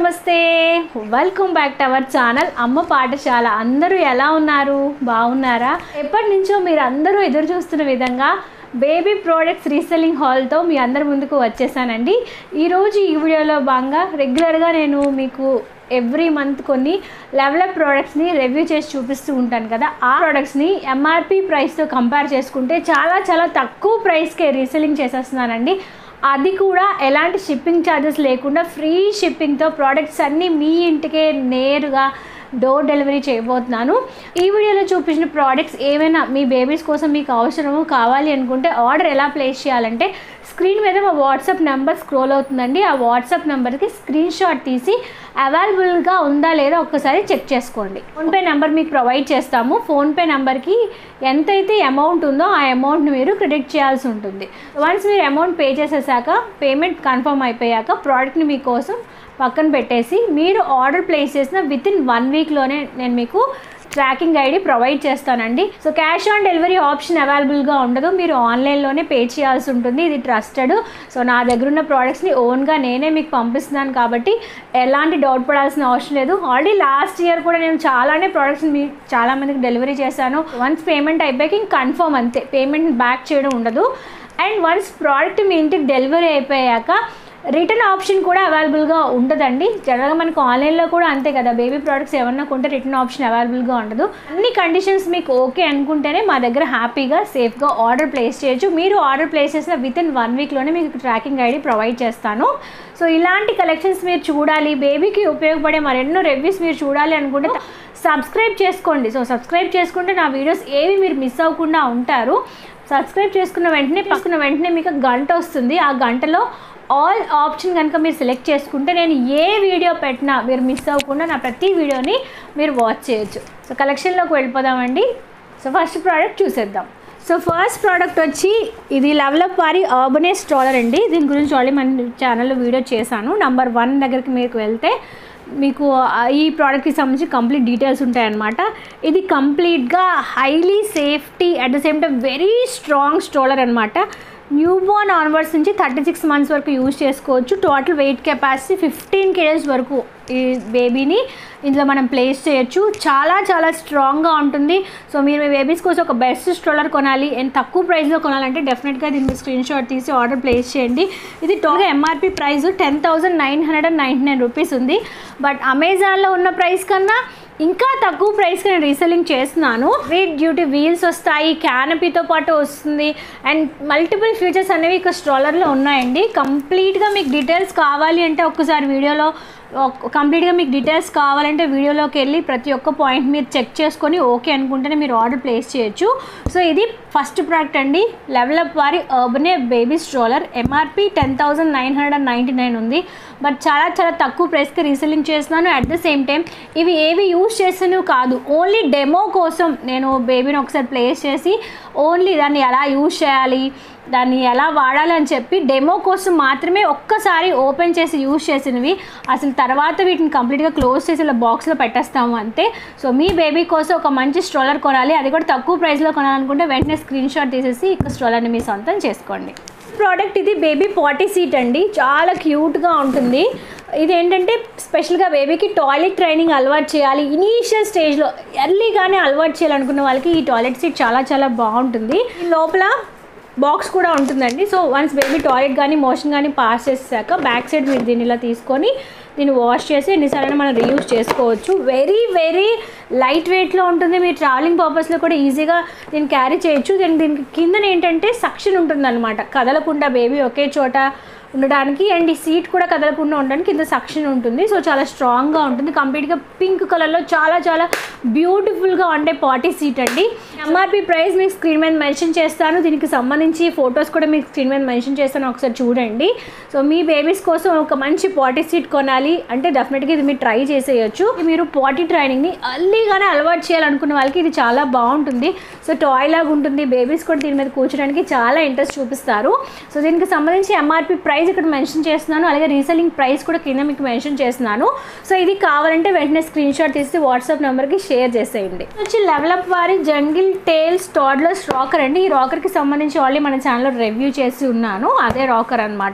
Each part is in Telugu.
నమస్తే welcome back to our channel అమ్మ పాఠశాల అందరూ ఎలా ఉన్నారు బాగున్నారా ఎప్పటి నుంచో మీరు అందరూ ఎదురు చూస్తున్న విధంగా బేబీ ప్రోడక్ట్స్ రీసెల్లింగ్ హాల్తో మీ అందరి ముందుకు వచ్చేసానండి ఈరోజు ఈ వీడియోలో భాగంగా రెగ్యులర్గా నేను మీకు ఎవ్రీ మంత్ కొన్ని లెవెలప్ ప్రోడక్ట్స్ని రివ్యూ చేసి చూపిస్తూ ఉంటాను కదా ఆ ప్రోడక్ట్స్ని ఎంఆర్పి ప్రైస్తో కంపేర్ చేసుకుంటే చాలా చాలా తక్కువ ప్రైస్కే రీసెల్లింగ్ చేసేస్తున్నానండి అది కూడా ఎలాంటి షిప్పింగ్ ఛార్జెస్ లేకుండా ఫ్రీ షిప్పింగ్తో ప్రోడక్ట్స్ అన్నీ మీ ఇంటికే నేరుగా డోర్ డెలివరీ చేయబోతున్నాను ఈ వీడియోలో చూపించిన ప్రోడక్ట్స్ ఏమైనా మీ బేబీస్ కోసం మీకు అవసరము కావాలి అనుకుంటే ఆర్డర్ ఎలా ప్లేస్ చేయాలంటే స్క్రీన్ మీద మా వాట్సాప్ నెంబర్ స్క్రోల్ అవుతుందండి ఆ వాట్సాప్ నెంబర్కి స్క్రీన్ షాట్ తీసి అవైలబుల్గా ఉందా లేదా ఒక్కసారి చెక్ చేసుకోండి ఫోన్పే నెంబర్ మీకు ప్రొవైడ్ చేస్తాము ఫోన్పే నెంబర్కి ఎంతైతే అమౌంట్ ఉందో ఆ అమౌంట్ని మీరు క్రెడిట్ చేయాల్సి ఉంటుంది వన్స్ మీరు అమౌంట్ పే చేసేసాక పేమెంట్ కన్ఫర్మ్ అయిపోయాక ప్రోడక్ట్ని మీకోసం పక్కన పెట్టేసి మీరు ఆర్డర్ ప్లేస్ చేసిన విత్ ఇన్ వన్ వీక్లోనే నేను మీకు ట్రాకింగ్ ఐడి ప్రొవైడ్ చేస్తానండి so cash on delivery option అవైలబుల్గా ఉండదు మీరు ఆన్లైన్లోనే పే చేయాల్సి ఉంటుంది ఇది ట్రస్టెడ్ సో నా దగ్గర ఉన్న ప్రోడక్ట్స్ని ఓన్గా నేనే మీకు పంపిస్తున్నాను కాబట్టి ఎలాంటి డౌట్ పడాల్సిన అవసరం లేదు ఆల్రెడీ లాస్ట్ ఇయర్ కూడా నేను చాలానే ప్రోడక్ట్స్ మీ చాలామందికి డెలివరీ చేశాను వన్స్ పేమెంట్ అయిపోయాక ఇంక కన్ఫర్మ్ అంతే పేమెంట్ బ్యాక్ చేయడం ఉండదు అండ్ వన్స్ ప్రోడక్ట్ మీ ఇంటికి డెలివరీ అయిపోయాక రిటర్న్ ఆప్షన్ కూడా అవైలబుల్గా ఉండదండి జనరల్గా మనకు ఆన్లైన్లో కూడా అంతే కదా బేబీ ప్రోడక్ట్స్ ఏమన్నా కొంటే రిటర్న్ ఆప్షన్ అవైలబుల్గా ఉండదు అన్ని కండిషన్స్ మీకు ఓకే అనుకుంటేనే మా దగ్గర హ్యాపీగా సేఫ్గా ఆర్డర్ ప్లేస్ చేయొచ్చు మీరు ఆర్డర్ ప్లేస్ చేసిన విత్ ఇన్ వన్ వీక్లోనే మీకు ట్రాకింగ్ ఐడి ప్రొవైడ్ చేస్తాను సో ఇలాంటి కలెక్షన్స్ మీరు చూడాలి బేబీకి ఉపయోగపడే మరెన్నో రివ్యూస్ మీరు చూడాలి అనుకుంటే సబ్స్క్రైబ్ చేసుకోండి సో సబ్స్క్రైబ్ చేసుకుంటే నా వీడియోస్ ఏవి మీరు మిస్ అవ్వకుండా ఉంటారు సబ్స్క్రైబ్ చేసుకున్న వెంటనే పక్కన వెంటనే మీకు గంట వస్తుంది ఆ గంటలో ఆల్ ఆప్షన్ కనుక మీరు సెలెక్ట్ చేసుకుంటే నేను ఏ వీడియో పెట్టినా మీరు మిస్ అవ్వకుండా నా ప్రతి వీడియోని మీరు వాచ్ చేయొచ్చు సో కలెక్షన్లోకి వెళ్ళిపోదామండి సో ఫస్ట్ ప్రోడక్ట్ చూసేద్దాం సో ఫస్ట్ ప్రోడక్ట్ వచ్చి ఇది లెవలప్ వారి అర్బనే స్ట్రాలర్ అండి దీని గురించి ఆల్రెడీ మన ఛానల్లో వీడియో చేశాను నంబర్ వన్ దగ్గరికి మీకు వెళ్తే మీకు ఈ ప్రోడక్ట్కి సంబంధించి కంప్లీట్ డీటెయిల్స్ ఉంటాయన్నమాట ఇది కంప్లీట్గా highly safety at the same time very strong stroller అనమాట న్యూ బోర్న్ ఆన్వర్డ్స్ నుంచి థర్టీ సిక్స్ మంత్స్ వరకు యూజ్ చేసుకోవచ్చు total weight capacity fifteen kgs వరకు ఈ బేబీని ఇందులో మనం ప్లేస్ చేయొచ్చు చాలా చాలా స్ట్రాంగ్గా ఉంటుంది సో మీరు మీ బేబీస్ కోసం ఒక బెస్ట్ స్ట్రోలర్ కొనాలి అండ్ తక్కువ ప్రైస్లో కొనాలంటే డెఫినెట్గా దీన్ని స్క్రీన్ షాట్ తీసి ఆర్డర్ ప్లేస్ చేయండి ఇది టోటల్గా MRP price ten thousand nine hundred and ninety nine rupees ఉంది బట్ అమెజాన్లో ఉన్న ప్రైస్ కన్నా ఇంకా తక్కువ ప్రైస్కి నేను రీసెల్లింగ్ చేస్తున్నాను వెయిట్ డ్యూటీ వీల్స్ వస్తాయి క్యానపీతో పాటు వస్తుంది అండ్ మల్టిపుల్ ఫీచర్స్ అనేవి ఇక స్ట్రాలర్లో ఉన్నాయండి కంప్లీట్గా మీకు డీటెయిల్స్ కావాలి అంటే ఒక్కసారి వీడియోలో కంప్లీట్గా మీకు డీటెయిల్స్ కావాలంటే వీడియోలోకి వెళ్ళి ప్రతి ఒక్క పాయింట్ మీరు చెక్ చేసుకొని ఓకే అనుకుంటేనే మీరు ఆర్డర్ ప్లేస్ చేయొచ్చు సో ఇది ఫస్ట్ ప్రోడక్ట్ అండి లెవెలప్ వారి urbane baby stroller MRP ten thousand nine hundred and ninety nine ఉంది బట్ చాలా చాలా తక్కువ ప్రైస్కి రీసెల్లింగ్ చేస్తున్నాను అట్ ద సేమ్ టైం ఇవి ఏవి యూజ్ చేసినవి కాదు ఓన్లీ డెమో కోసం నేను బేబీని ఒకసారి ప్లేస్ చేసి ఓన్లీ దాన్ని ఎలా యూజ్ చేయాలి దాన్ని ఎలా వాడాలి అని చెప్పి డెమో కోసం మాత్రమే ఒక్కసారి ఓపెన్ చేసి యూజ్ చేసినవి అసలు తర్వాత వీటిని కంప్లీట్గా క్లోజ్ చేసి ఇలా బాక్స్లో పెట్టేస్తాము అంతే సో మీ బేబీ కోసం ఒక మంచి స్ట్రోలర్ కొనాలి అది కూడా తక్కువ ప్రైస్లో కొనాలనుకుంటే వెంటనే స్క్రీన్ షాట్ తీసేసి ఇక స్ట్రోలర్ని మీ సొంతం చేసుకోండి ప్రోడక్ట్ ఇది బేబీ పాటీ సీట్ అండి చాలా క్యూట్గా ఉంటుంది ఇది ఏంటంటే స్పెషల్గా బేబీకి టాయిలెట్ ట్రైనింగ్ అలవాటు చేయాలి ఇనీషియల్ స్టేజ్లో ఎర్లీగానే అలవాటు చేయాలనుకున్న వాళ్ళకి ఈ టాయిలెట్ సీట్ చాలా చాలా బాగుంటుంది ఈ లోపల బాక్స్ కూడా ఉంటుందండి సో వన్స్ బేబీ టాయిలెట్ కానీ మోషన్ కానీ పాస్ చేసాక బ్యాక్ సైడ్ మీరు దీన్ని ఇలా తీసుకొని దీన్ని వాష్ చేసి ఎన్నిసార్లు మనం రీయూజ్ చేసుకోవచ్చు వెరీ వెరీ లైట్ వెయిట్లో ఉంటుంది మీరు ట్రావెలింగ్ పర్పస్లో కూడా ఈజీగా దీన్ని క్యారీ చేయొచ్చు దీని దీనికి కిందన ఏంటంటే సక్షన్ ఉంటుందన్నమాట కదలకుండా బేబీ ఒకే చోట ఉండడానికి అండ్ ఈ సీట్ కూడా కదలకుండా ఉండడానికి కింద సక్షన్ ఉంటుంది సో చాలా స్ట్రాంగ్గా ఉంటుంది కంప్లీట్గా పింక్ కలర్లో చాలా చాలా బ్యూటిఫుల్గా ఉండే పార్టీ సీట్ అండి ఎంఆర్పి ప్రైస్ మీకు స్క్రీన్ మీద మెన్షన్ చేస్తాను దీనికి సంబంధించి ఫొటోస్ కూడా మీకు స్క్రీన్ మీద మెన్షన్ చేస్తాను ఒకసారి చూడండి సో మీ బేబీస్ కోసం ఒక మంచి పార్టీ సీట్ కొనాలి అంటే డెఫినెట్గా ఇది మీరు ట్రై చేసేయచ్చు మీరు పార్టీ ట్రైనింగ్ని అల్లీగానే అలవాటు చేయాలనుకున్న వాళ్ళకి ఇది చాలా బాగుంటుంది సో టాయ్ లాగా ఉంటుంది బేబీస్ కూడా దీని మీద కూర్చోడానికి చాలా ఇంట్రెస్ట్ చూపిస్తారు సో దీనికి సంబంధించి ఎంఆర్పి ప్రైస్ ఇక్కడ మెన్షన్ చేస్తున్నాను అలాగే రీసెల్లింగ్ ప్రైస్ కూడా కింద మీకు మెన్షన్ చేస్తున్నాను సో ఇది కావాలంటే వెంటనే స్క్రీన్ షాట్ తీసి వాట్సాప్ నెంబర్కి షేర్ చేసేయండి వచ్చి లెవలప్ వారి జంగిల్ టేల్స్ టాడ్లర్స్ రాకర్ అండి ఈ రాకర్కి సంబంధించి ఆల్రెడీ మన ఛానల్లో రివ్యూ చేసి ఉన్నాను అదే రాకర్ అనమాట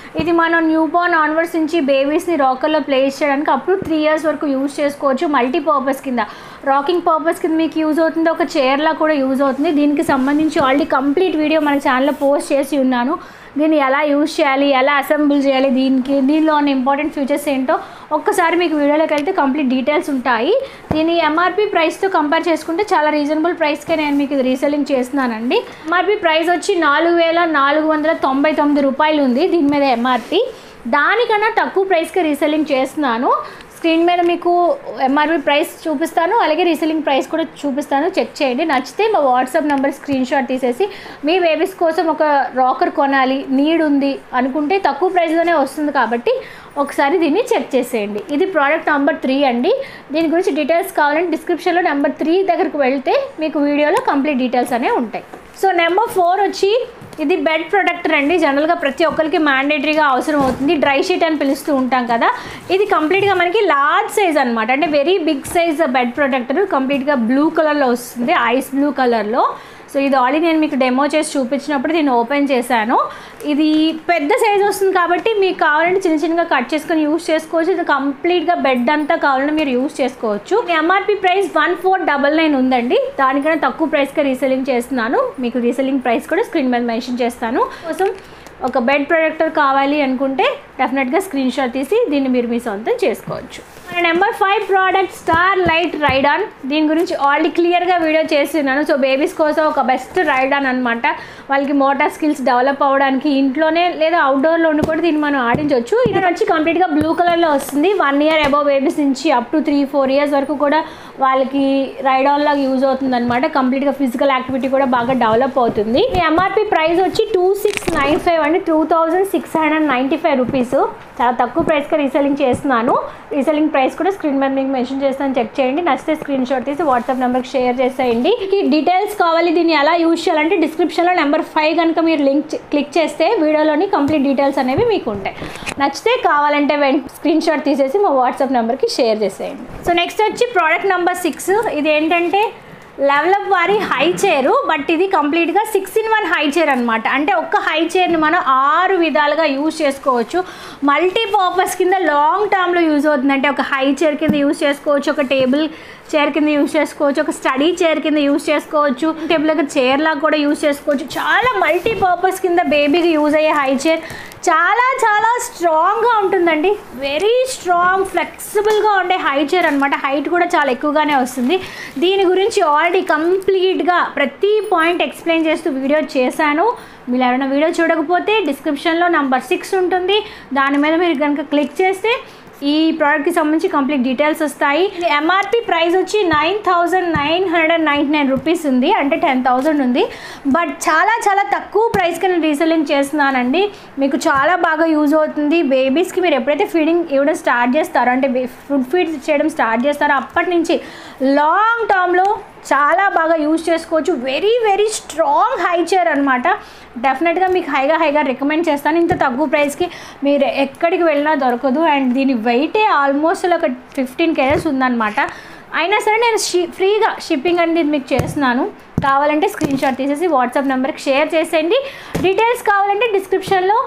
ఇది మనం న్యూ బోర్న్ ఆన్వర్డ్స్ నుంచి బేబీస్ని రాకర్లో ప్లేస్ చేయడానికి అప్పుడు త్రీ ఇయర్స్ వరకు యూజ్ చేసుకోవచ్చు మల్టీ పర్పస్ కింద రాకింగ్ పర్పస్ కింద మీకు యూజ్ అవుతుంది ఒక చైర్లా కూడా యూజ్ అవుతుంది దీనికి సంబంధించి ఆల్రెడీ కంప్లీట్ వీడియో మన ఛానల్లో పోస్ట్ చేసి ఉన్నాను దీన్ని ఎలా యూజ్ చేయాలి ఎలా అసెంబుల్ చేయాలి దీనికి దీనిలో ఉన్న ఇంపార్టెంట్ ఫీచర్స్ ఏంటో ఒక్కసారి మీకు వీడియోలోకి వెళ్తే కంప్లీట్ డీటెయిల్స్ ఉంటాయి దీని ఎంఆర్పి ప్రైస్తో కంపేర్ చేసుకుంటే చాలా రీజనబుల్ ప్రైస్కే నేను మీకు ఇది రీసెల్లింగ్ చేస్తున్నానండి ఎంఆర్పి ప్రైస్ వచ్చి నాలుగు వేల నాలుగు వందల తొంభై తొమ్మిది రూపాయలు ఉంది దీని మీద ఎంఆర్పి దానికన్నా తక్కువ ప్రైస్కే రీసెల్లింగ్ చేస్తున్నాను స్క్రీన్ మీద మీకు ఎంఆర్పి ప్రైస్ చూపిస్తాను అలాగే రీసెల్లింగ్ ప్రైస్ కూడా చూపిస్తాను చెక్ చేయండి నచ్చితే మా వాట్సాప్ నెంబర్ స్క్రీన్ షాట్ తీసేసి మీ బేబీస్ కోసం ఒక రాకర్ కొనాలి నీడ్ ఉంది అనుకుంటే తక్కువ ప్రైస్లోనే వస్తుంది కాబట్టి ఒకసారి దీన్ని చెక్ చేసేయండి ఇది ప్రోడక్ట్ నెంబర్ త్రీ అండి దీని గురించి డీటెయిల్స్ కావాలంటే డిస్క్రిప్షన్లో నెంబర్ త్రీ దగ్గరికి వెళ్తే మీకు వీడియోలో కంప్లీట్ డీటెయిల్స్ అనేవి ఉంటాయి సో నెంబర్ ఫోర్ వచ్చి ఇది బెడ్ ప్రొటెక్టర్ అండి జనరల్గా ప్రతి ఒక్కరికి మ్యాండేటరీగా అవసరం అవుతుంది డ్రై షీట్ అని పిలుస్తూ ఉంటాం కదా ఇది కంప్లీట్గా మనకి లార్జ్ సైజ్ అనమాట అంటే very big size bed protector కంప్లీట్గా బ్లూ కలర్లో వస్తుంది ఐస్ బ్లూ కలర్లో సో ఇది ఆల్రెడీ నేను మీకు డెమో చేసి చూపించినప్పుడు దీన్ని ఓపెన్ చేశాను ఇది పెద్ద సైజ్ వస్తుంది కాబట్టి మీకు కావాలంటే చిన్న చిన్నగా కట్ చేసుకొని యూస్ చేసుకోవచ్చు ఇది కంప్లీట్గా బెడ్ అంతా కావాలంటే మీరు యూస్ చేసుకోవచ్చు MRP price one four double nine ఉందండి దానికన్నా తక్కువ ప్రైస్కే రీసెల్లింగ్ చేస్తున్నాను మీకు రీసెల్లింగ్ ప్రైస్ కూడా స్క్రీన్ మీద మెన్షన్ చేస్తాను కోసం ఒక బెడ్ ప్రొడక్టర్ కావాలి అనుకుంటే డెఫినెట్గా స్క్రీన్ షాట్ తీసి దీన్ని మీరు మీ సొంతం చేసుకోవచ్చు మన number five product star light ride on దీని గురించి ఆల్రెడీ క్లియర్గా వీడియో చేస్తున్నాను సో బేబీస్ కోసం ఒక బెస్ట్ రైడ్ ఆన్ అనమాట వాళ్ళకి మోటార్ స్కిల్స్ డెవలప్ అవ్వడానికి ఇంట్లోనే లేదా అవుట్డోర్లో ఉండి కూడా దీన్ని మనం ఆడించవచ్చు ఇది వచ్చి కంప్లీట్గా బ్లూ కలర్లో వస్తుంది వన్ ఇయర్ అబౌవ్ బేబీస్ నుంచి up to three four years వరకు కూడా వాళ్ళకి రైడ్ ఆన్ లాగా యూజ్ అవుతుంది అనమాట కంప్లీట్గా ఫిజికల్ యాక్టివిటీ కూడా బాగా డెవలప్ అవుతుంది ఈ ఎంఆర్పి ప్రైస్ వచ్చి టూ సిక్స్ నైన్ ఫైవ్ అండి two thousand six hundred ninety five rupees చాలా తక్కువ ప్రైస్కి రీసెల్లింగ్ చేస్తున్నాను రీసెల్లింగ్ ప్రైస్ కూడా స్క్రీన్ మీద మీకు మెన్షన్ చేస్తాను చెక్ చేయండి నచ్చితే స్క్రీన్ షాట్ తీసి వాట్సాప్ నెంబర్కి షేర్ చేసేయండి ఈ డీటెయిల్స్ కావాలి దీన్ని ఎలా యూజ్ చేయాలంటే డిస్క్రిప్షన్లో నెంబర్ ఫైవ్ కనుక మీరు లింక్ క్లిక్ చేస్తే వీడియోలోని కంప్లీట్ డీటెయిల్స్ అనేవి మీకు ఉంటాయి నచ్చితే కావాలంటే వెంట స్క్రీన్ షాట్ తీసేసి మా వాట్సాప్ నెంబర్కి షేర్ చేసేయండి సో నెక్స్ట్ వచ్చి ప్రోడక్ట్ నెంబర్ సిక్స్ ఇది ఏంటంటే లెవలప్ వారి హై చైర్ బట్ ఇది కంప్లీట్గా six in one high chair అనమాట అంటే ఒక్క హై చైర్ని మనం ఆరు విధాలుగా యూజ్ చేసుకోవచ్చు మల్టీ పర్పస్ కింద లాంగ్ టర్మ్లో యూజ్ అవుతుంది అంటే ఒక హై చైర్ కింద యూజ్ చేసుకోవచ్చు ఒక టేబుల్ చైర్ కింద యూజ్ చేసుకోవచ్చు ఒక స్టడీ చైర్ కింద యూజ్ చేసుకోవచ్చు టేబుల్ దగ్గర చైర్ లాగా కూడా యూజ్ చేసుకోవచ్చు చాలా మల్టీ పర్పస్ కింద బేబీకి యూజ్ అయ్యే హై చైర్ చాలా చాలా స్ట్రాంగ్గా ఉంటుందండి వెరీ స్ట్రాంగ్ ఫ్లెక్సిబుల్గా ఉండే హై చైర్ అనమాట హైట్ కూడా చాలా ఎక్కువగానే వస్తుంది దీని గురించి ఆల్రెడీ కంప్లీట్గా ప్రతి పాయింట్ ఎక్స్ప్లెయిన్ చేస్తూ వీడియో చేశాను మీరు ఎవరైనా వీడియో చూడకపోతే డిస్క్రిప్షన్లో నెంబర్ సిక్స్ ఉంటుంది దాని మీద మీరు కనుక క్లిక్ చేస్తే ఈ ప్రోడక్ట్కి సంబంధించి కంప్లీట్ డీటెయిల్స్ వస్తాయి ఎంఆర్పి ప్రైస్ వచ్చి nine thousand nine hundred ninety nine rupees ఉంది అంటే టెన్ థౌజండ్ ఉంది బట్ చాలా చాలా తక్కువ ప్రైస్కి నేను రీసెల్లింగ్ చేస్తున్నానండి మీకు చాలా బాగా యూజ్ అవుతుంది బేబీస్కి మీరు ఎప్పుడైతే ఫీడింగ్ ఇవ్వడం స్టార్ట్ చేస్తారో అంటే ఫుడ్ ఫీడ్ చేయడం స్టార్ట్ చేస్తారో అప్పటి నుంచి లాంగ్ టర్మ్లో చాలా బాగా యూజ్ చేసుకోవచ్చు very very strong high chair అనమాట డెఫినెట్గా మీకు హైగా హైగా రికమెండ్ చేస్తాను ఇంత తక్కువ ప్రైస్కి మీరు ఎక్కడికి వెళ్ళినా దొరకదు అండ్ దీని వెయిటే ఆల్మోస్ట్ ఒక ఫిఫ్టీన్ కేజెస్ ఉందన్నమాట అయినా సరే నేను షి ఫ్రీగా షిప్పింగ్ అనేది మీకు చేస్తున్నాను కావాలంటే స్క్రీన్ షాట్ తీసేసి వాట్సాప్ నెంబర్కి షేర్ చేసేయండి డీటెయిల్స్ కావాలంటే డిస్క్రిప్షన్లో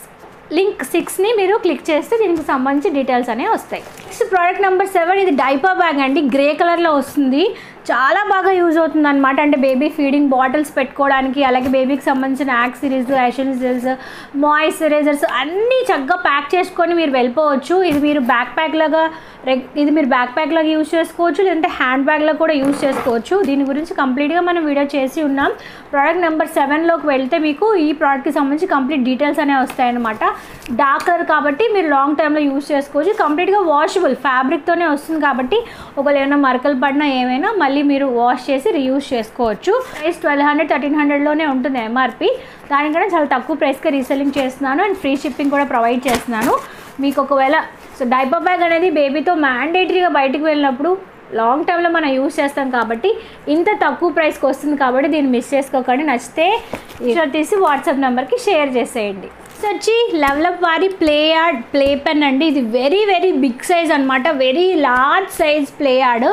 లింక్ సిక్స్ని మీరు క్లిక్ చేస్తే దీనికి సంబంధించి డీటెయిల్స్ అనేవి వస్తాయి నెక్స్ట్ ప్రోడక్ట్ నెంబర్ సెవెన్ ఇది డైపర్ బ్యాగ్ అండి గ్రే కలర్లో వస్తుంది చాలా బాగా యూజ్ అవుతుంది అనమాట అంటే బేబీ ఫీడింగ్ బాటిల్స్ పెట్టుకోవడానికి అలాగే బేబీకి సంబంధించిన యాక్ సిరీస్ ఎసెన్షియల్స్ మాయిశ్చరైజర్స్ అన్నీ చక్కగా ప్యాక్ చేసుకొని మీరు వెళ్ళిపోవచ్చు ఇది మీరు బ్యాక్ ప్యాక్ లాగా రెగ్ ఇది మీరు బ్యాక్ ప్యాక్ లాగా యూజ్ చేసుకోవచ్చు లేదంటే హ్యాండ్ బ్యాగ్లో కూడా యూజ్ చేసుకోవచ్చు దీని గురించి కంప్లీట్గా మనం వీడియో చేసి ఉన్నాం ప్రోడక్ట్ నెంబర్ సెవెన్లోకి వెళ్తే మీకు ఈ ప్రోడక్ట్కి సంబంధించి కంప్లీట్ డీటెయిల్స్ అనేవి వస్తాయన్నమాట డార్క్ కలర్ కాబట్టి మీరు లాంగ్ టైంలో యూజ్ చేసుకోవచ్చు కంప్లీట్గా వాషబుల్ ఫ్యాబ్రిక్తోనే వస్తుంది కాబట్టి ఒకవేళ ఏమైనా మరకలు పడినా ఏమైనా మళ్ళీ మీరు వాష్ చేసి రీయూజ్ చేసుకోవచ్చు ప్రైస్ ట్వెల్వ్ హండ్రెడ్ థర్టీన్ హండ్రెడ్లోనే ఉంటుంది ఎంఆర్పి దానికన్నా చాలా తక్కువ ప్రైస్కి రీసెల్లింగ్ చేస్తున్నాను అండ్ ఫ్రీ షిప్పింగ్ కూడా ప్రొవైడ్ చేస్తున్నాను మీకు ఒకవేళ సో డైపర్ బ్యాగ్ అనేది బేబీతో మ్యాండేటరీగా బయటికి వెళ్ళినప్పుడు లాంగ్ టర్మ్లో మనం యూస్ చేస్తాం కాబట్టి ఇంత తక్కువ ప్రైస్కి వస్తుంది కాబట్టి దీన్ని మిస్ చేసుకోకండి నచ్చితే ఇషో తీసి వాట్సాప్ నెంబర్కి షేర్ చేసేయండి సో వచ్చి లెవలప్ వారి ప్లే యార్డ్ ప్లే పెన్ అండి ఇది వెరీ వెరీ బిగ్ సైజ్ అనమాట very large size play yard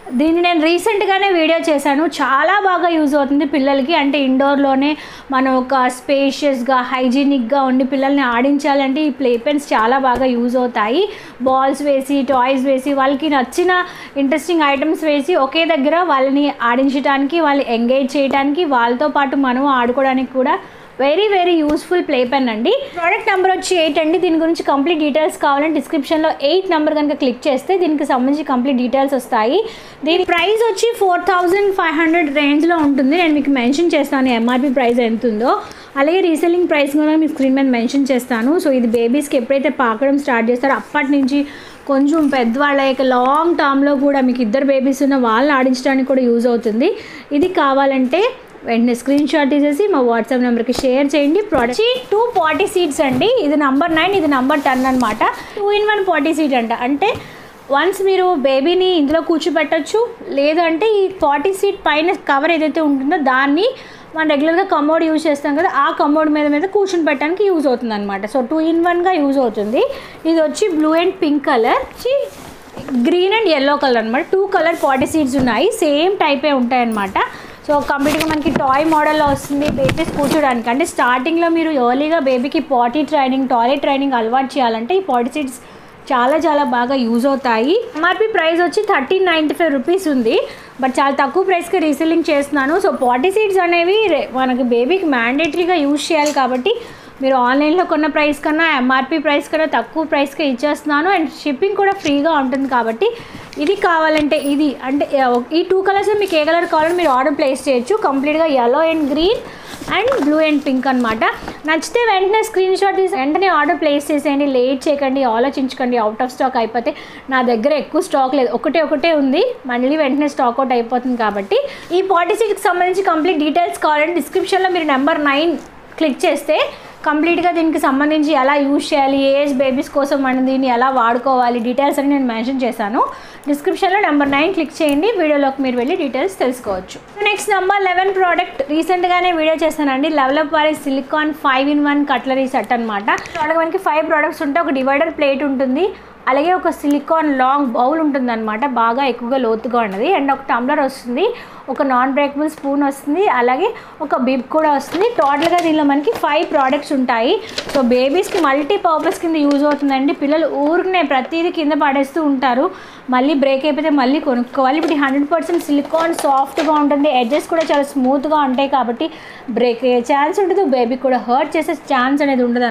దీన్ని నేను రీసెంట్గానే వీడియో చేశాను చాలా బాగా యూజ్ అవుతుంది పిల్లలకి అంటే ఇండోర్లోనే మనం ఒక స్పేషియస్గా హైజీనిక్గా ఉండి పిల్లల్ని ఆడించాలంటే ఈ ప్లే పెన్స్ చాలా బాగా యూజ్ అవుతాయి బాల్స్ వేసి టాయ్స్ వేసి వాళ్ళకి నచ్చిన ఇంట్రెస్టింగ్ ఐటమ్స్ వేసి ఒకే దగ్గర వాళ్ళని ఆడించడానికి వాళ్ళు ఎంగేజ్ చేయడానికి వాళ్ళతో పాటు మనం ఆడుకోవడానికి కూడా very very useful play pen అండి ప్రోడక్ట్ నెంబర్ వచ్చి ఎయిట్ అండి దీని గురించి కంప్లీట్ డీటెయిల్స్ కావాలంటే డిస్క్రిప్షన్లో ఎయిట్ నెంబర్ కనుక క్లిక్ చేస్తే దీనికి సంబంధించి కంప్లీట్ డీటెయిల్స్ వస్తాయి దీని ప్రైస్ వచ్చి ఫోర్ థౌజండ్ ఫైవ్ హండ్రెడ్ రేంజ్లో ఉంటుంది నేను మీకు మెన్షన్ చేస్తాను ఎంఆర్పి ప్రైస్ ఎంత ఉందో అలాగే రీసెల్లింగ్ ప్రైస్ కూడా మీకు స్క్రీన్ మీద మెన్షన్ చేస్తాను సో ఇది బేబీస్కి ఎప్పుడైతే పాకడం స్టార్ట్ చేస్తారో అప్పటి నుంచి కొంచెం పెద్దవాళ్ళ యొక్క లాంగ్ టర్మ్లో కూడా మీకు ఇద్దరు బేబీస్ ఉన్న వాళ్ళని ఆడించడానికి కూడా యూజ్ అవుతుంది ఇది కావాలంటే వెంటనే స్క్రీన్ షాట్ తీసేసి మా వాట్సాప్ నెంబర్కి షేర్ చేయండి ప్రోడక్ట్ టూ పార్టీ సీట్స్ అండి ఇది నంబర్ నైన్ ఇది నంబర్ టెన్ అనమాట two in one party seat అంట అంటే వన్స్ మీరు బేబీని ఇందులో కూర్చోబెట్టచ్చు లేదంటే ఈ పార్టీ సీట్ పైన కవర్ ఏదైతే ఉంటుందో దాన్ని మనం రెగ్యులర్గా కమోడ్ యూజ్ చేస్తాం కదా ఆ కమోడ్ మీద మీద కూర్చుని పెట్టడానికి యూజ్ అవుతుంది అనమాట సో టూ ఇన్ వన్గా యూజ్ అవుతుంది ఇది వచ్చి బ్లూ అండ్ పింక్ కలర్ వచ్చి గ్రీన్ అండ్ ఎల్లో కలర్ అనమాట టూ కలర్ పార్టీ సీట్స్ ఉన్నాయి సేమ్ టైపే ఉంటాయి అనమాట సో కంప్లీట్గా మనకి టాయ్ మోడల్లో వస్తుంది బేబీస్ కూర్చోడానికి అంటే స్టార్టింగ్లో మీరు ఎర్లీగా బేబీకి పాటీ ట్రైనింగ్ టాయిలెట్ ట్రైనింగ్ అలవాటు చేయాలంటే ఈ పాటీ సీట్స్ చాలా చాలా బాగా యూజ్ అవుతాయి ఎంఆర్పి ప్రైస్ వచ్చి థర్టీన్ నైంటీ ఫైవ్ రూపీస్ ఉంది బట్ చాలా తక్కువ ప్రైస్కి రీసెల్లింగ్ చేస్తున్నాను సో పాటీ సీట్స్ అనేవి రే- మనకి బేబీకి మ్యాండేటరీగా యూజ్ చేయాలి కాబట్టి మీరు ఆన్లైన్లో కొన్న ప్రైస్ కన్నా ఎంఆర్పి ప్రైస్ కన్నా తక్కువ ప్రైస్కే ఇచ్చేస్తున్నాను అండ్ షిప్పింగ్ కూడా ఫ్రీగా ఉంటుంది కాబట్టి ఇది కావాలంటే ఇది అంటే ఈ టూ కలర్స్ మీకు ఏ కలర్ కావాలో మీరు ఆర్డర్ ప్లేస్ చేయొచ్చు కంప్లీట్గా yellow and green and blue and pink అనమాట నచ్చితే వెంటనే స్క్రీన్ షాట్ తీసి వెంటనే ఆర్డర్ ప్లేస్ చేసేయండి లేట్ చేయకండి ఆలోచించకండి అవుట్ ఆఫ్ స్టాక్ అయిపోతే నా దగ్గర ఎక్కువ స్టాక్ లేదు ఒకటే ఒకటే ఉంది మళ్ళీ వెంటనే స్టాక్ అవుట్ అయిపోతుంది కాబట్టి ఈ పార్టీ సీట్కి సంబంధించి కంప్లీట్ డీటెయిల్స్ కావాలంటే డిస్క్రిప్షన్లో మీరు నెంబర్ నైన్ క్లిక్ చేస్తే కంప్లీట్గా దీనికి సంబంధించి ఎలా యూజ్ చేయాలి ఏ ఏజ్ బేబీస్ కోసం మనం దీన్ని ఎలా వాడుకోవాలి డీటెయిల్స్ అని నేను మెన్షన్ చేశాను డిస్క్రిప్షన్లో నెంబర్ నైన్ క్లిక్ చేయండి వీడియోలోకి మీరు వెళ్ళి డీటెయిల్స్ తెలుసుకోవచ్చు నెక్స్ట్ నెంబర్ లెవెన్ ప్రోడక్ట్ రీసెంట్గానే వీడియో చేశానండి లెవలప్ వారి silicone five in one cutlery set అనమాట ప్రోడక్ట్ మనకి ఫైవ్ ప్రోడక్ట్స్ ఉంటాయి ఒక డివైడర్ ప్లేట్ ఉంటుంది అలాగే ఒక సిలికాన్ లాంగ్ బౌల్ ఉంటుందన్నమాట బాగా ఎక్కువగా లోతుగా ఉన్నది అండ్ ఒక టంబ్లర్ వస్తుంది ఒక నాన్ బ్రేకబుల్ స్పూన్ వస్తుంది అలాగే ఒక బిబ్ కూడా వస్తుంది టోటల్గా దీనిలో మనకి ఫైవ్ ప్రోడక్ట్స్ ఉంటాయి సో బేబీస్కి మల్టీ పర్పస్ కింద యూజ్ అవుతుందండి పిల్లలు ఊరికనే ప్రతిదీ కింద పడేస్తూ ఉంటారు మళ్ళీ బ్రేక్ అయిపోతే మళ్ళీ కొనుక్కోవాలి ఇప్పుడు హండ్రెడ్ పర్సెంట్ సిలికాన్ సాఫ్ట్గా ఉంటుంది ఎడ్జెస్ కూడా చాలా స్మూత్గా ఉంటాయి కాబట్టి బ్రేక్ అయ్యే ఛాన్స్ ఉంటుంది బేబీకి కూడా హర్ట్ చేసే ఛాన్స్ అనేది ఉండదు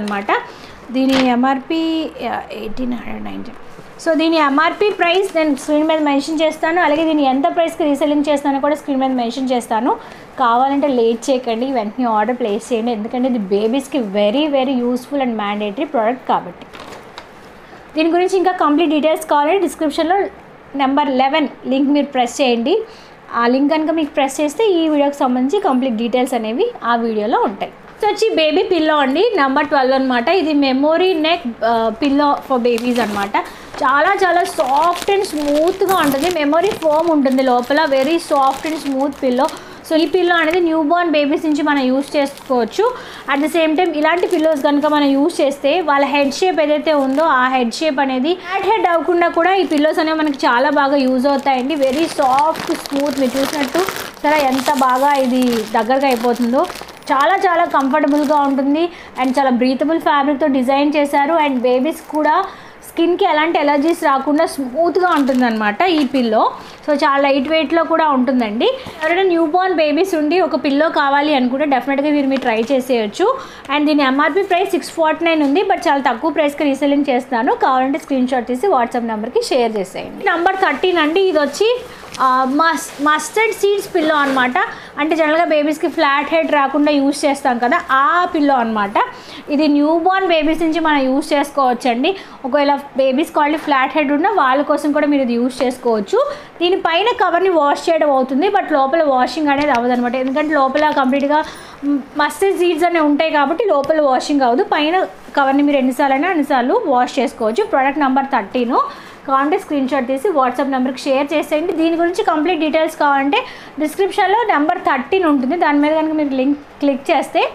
దీని MRP eighteen hundred nineteen so దీని ఎంఆర్పి ప్రైస్ నేను స్క్రీన్ మీద మెన్షన్ చేస్తాను అలాగే దీన్ని ఎంత ప్రైస్కి రీసెల్లింగ్ చేస్తానో కూడా స్క్రీన్ మీద మెన్షన్ చేస్తాను కావాలంటే లేట్ చేయకండి వెంటనే ఆర్డర్ ప్లేస్ చేయండి ఎందుకంటే ఇది బేబీస్కి very very useful and mandatory product కాబట్టి దీని గురించి ఇంకా కంప్లీట్ డీటెయిల్స్ కావాలంటే డిస్క్రిప్షన్లో నెంబర్ లెవెన్ లింక్ మీరు ప్రెస్ చేయండి ఆ లింక్ కనుక మీకు ప్రెస్ చేస్తే ఈ వీడియోకి సంబంధించి కంప్లీట్ డీటెయిల్స్ అనేవి ఆ వీడియోలో ఉంటాయి సో వచ్చి బేబీ పిల్లో అండి నెంబర్ ట్వెల్వ్ అనమాట ఇది memory neck pillow for babies అనమాట చాలా చాలా సాఫ్ట్ అండ్ స్మూత్గా ఉంటుంది మెమొరీ ఫోమ్ ఉంటుంది లోపల very soft and smooth pillow so ఈ పిల్లో అనేది న్యూ బోర్న్ బేబీస్ నుంచి మనం యూస్ చేసుకోవచ్చు అట్ ద సేమ్ టైం ఇలాంటి పిల్లోస్ కనుక మనం యూస్ చేస్తే వాళ్ళ హెడ్ షేప్ ఏదైతే ఉందో ఆ హెడ్ షేప్ అనేది హ్యాడ్ హెడ్ అవ్వకుండా కూడా ఈ పిల్లోస్ అనేవి మనకి చాలా బాగా యూజ్ అవుతాయండి వెరీ సాఫ్ట్ స్మూత్ మీరు చూసినట్టు సరే ఎంత బాగా ఇది దగ్గరగా అయిపోతుందో చాలా చాలా కంఫర్టబుల్గా ఉంటుంది అండ్ చాలా బ్రీతబుల్ ఫ్యాబ్రిక్తో డిజైన్ చేశారు అండ్ బేబీస్ కూడా స్కిన్కి ఎలాంటి ఎలర్జీస్ రాకుండా స్మూత్గా ఉంటుందన్నమాట ఈ పిల్లో సో చాలా లైట్ వెయిట్లో కూడా ఉంటుందండి ఎవరైనా న్యూ బోర్న్ బేబీస్ ఉండి ఒక పిల్లో కావాలి అనుకుంటే డెఫినెట్గా మీరు మీరు ట్రై చేసేయచ్చు అండ్ దీని MRP price six forty nine ఉంది బట్ చాలా తక్కువ ప్రైస్కి రీసెలింగ్ చేస్తాను కావాలంటే స్క్రీన్ షాట్ తీసి వాట్సాప్ నెంబర్కి షేర్ చేసేయండి నెంబర్ థర్టీన్ అండి ఇది వచ్చి మస్ మస్టర్డ్ సీడ్స్ పిల్లో అనమాట అంటే జనరల్గా బేబీస్కి ఫ్లాట్ హెడ్ రాకుండా యూస్ చేస్తాం కదా ఆ పిల్లో అనమాట ఇది న్యూ బోర్న్ బేబీస్ నుంచి మనం యూస్ చేసుకోవచ్చండి ఒకవేళ బేబీస్ కాల్డ్ ఫ్లాట్ హెడ్ ఉన్న వాళ్ళ కోసం కూడా మీరు ఇది యూస్ చేసుకోవచ్చు దీనిపైన కవర్ని వాష్ చేయడం అవుతుంది బట్ లోపల వాషింగ్ అనేది అవ్వదు అనమాట ఎందుకంటే లోపల కంప్లీట్గా మస్టర్డ్ సీడ్స్ అనేవి ఉంటాయి కాబట్టి లోపల వాషింగ్ అవ్వదు పైన కవర్ని మీరు ఎన్నిసార్లు అయినా అన్నిసార్లు వాష్ చేసుకోవచ్చు ప్రోడక్ట్ నెంబర్ థర్టీను కావాలంటే స్క్రీన్ షాట్ తీసి వాట్సాప్ నెంబర్కి షేర్ చేసేయండి దీని గురించి కంప్లీట్ డీటెయిల్స్ కావాలంటే డిస్క్రిప్షన్లో నెంబర్ థర్టీన్ ఉంటుంది దాని మీద కనుక మీరు లింక్ క్లిక్ చేస్తే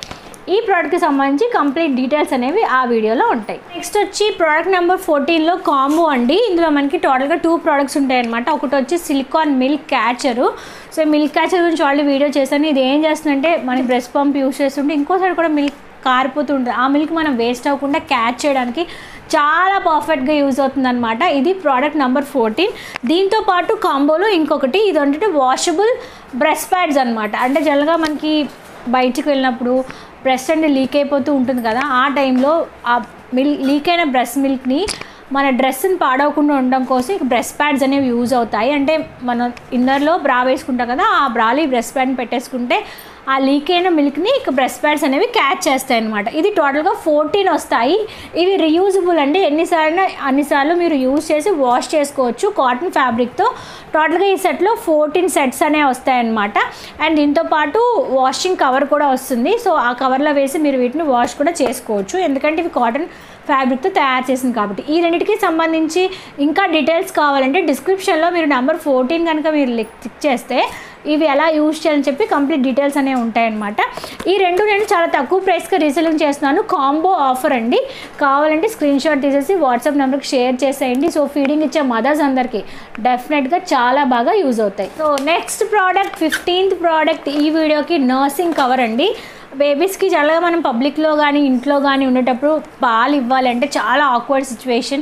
ఈ ప్రోడక్ట్కి సంబంధించి కంప్లీట్ డీటెయిల్స్ అనేవి ఆ వీడియోలో ఉంటాయి నెక్స్ట్ వచ్చి ప్రోడక్ట్ నెంబర్ ఫోర్టీన్లో కాంబో అండి ఇందులో మనకి టోటల్గా టూ ప్రోడక్ట్స్ ఉంటాయి అనమాట ఒకటి వచ్చి silicone milk catcher so milk catcher గురించి ఆల్రెడీ వీడియో చేశాను ఇది ఏం చేస్తుందంటే మనకి బ్రెస్ట్ పంప్ యూస్ చేస్తుంటే ఇంకోసారి కూడా మిల్క్ కారిపోతూ ఉంటుంది ఆ మిల్క్ మనం వేస్ట్ అవ్వకుండా క్యాచ్ చేయడానికి చాలా పర్ఫెక్ట్గా యూజ్ అవుతుంది అనమాట ఇది ప్రోడక్ట్ నెంబర్ ఫోర్టీన్ దీంతో పాటు కాంబోలో ఇంకొకటి ఇది ఏంటంటే వాషబుల్ బ్రెస్ట్ ప్యాడ్స్ అనమాట అంటే జనరల్గా మనకి బయటికి వెళ్ళినప్పుడు బ్రెస్ట్ అంటే లీక్ అయిపోతూ ఉంటుంది కదా ఆ టైంలో ఆ మిల్ లీక్ అయిన బ్రెస్ట్ మిల్క్ని మన డ్రెస్ని పాడవకుండా ఉండడం కోసం ఇక బ్రెస్ట్ ప్యాడ్స్ అనేవి యూజ్ అవుతాయి అంటే మనం ఇన్నర్లో బ్రా వేసుకుంటాం కదా ఆ బ్రాలో ఈ బ్రెస్ట్ ప్యాడ్ని పెట్టేసుకుంటే ఆ లీక్ అయిన మిల్క్ని ఇక బ్రెస్ట్ ప్యాడ్స్ అనేవి క్యాచ్ చేస్తాయి అనమాట ఇది టోటల్గా ఫోర్టీన్ వస్తాయి ఇవి రియూజబుల్ అండి ఎన్నిసార్లు అన్నిసార్లు మీరు యూజ్ చేసి వాష్ చేసుకోవచ్చు కాటన్ ఫ్యాబ్రిక్తో టోటల్గా ఈ సెట్లో ఫోర్టీన్ సెట్స్ అనేవి వస్తాయన్నమాట అండ్ దీంతో పాటు వాషింగ్ కవర్ కూడా వస్తుంది సో ఆ కవర్లో వేసి మీరు వీటిని వాష్ కూడా చేసుకోవచ్చు ఎందుకంటే ఇవి కాటన్ ఫ్యాబ్రిక్తో తయారు చేసింది కాబట్టి ఈ రెండింటికి సంబంధించి ఇంకా డీటెయిల్స్ కావాలంటే డిస్క్రిప్షన్లో మీరు నెంబర్ ఫోర్టీన్ కనుక మీరు క్లిక్ చేస్తే ఇవి ఎలా యూజ్ చేయాలని చెప్పి కంప్లీట్ డీటెయిల్స్ అనేవి ఉంటాయన్నమాట ఈ రెండు నేను చాలా తక్కువ ప్రైస్కి రీసెలింగ్ చేస్తున్నాను కాంబో ఆఫర్ అండి కావాలంటే స్క్రీన్ షాట్ తీసేసి వాట్సాప్ నెంబర్కి షేర్ చేసేయండి సో ఫీడింగ్ ఇచ్చే మదర్స్ అందరికీ డెఫినెట్గా చాలా బాగా యూజ్ అవుతాయి so next product fifteenth product ఈ వీడియోకి నర్సింగ్ కవర్ అండి బేబీస్కి చాలా మనం పబ్లిక్లో కానీ ఇంట్లో కానీ ఉండేటప్పుడు పాలు ఇవ్వాలంటే చాలా ఆక్వర్డ్ సిచ్యువేషన్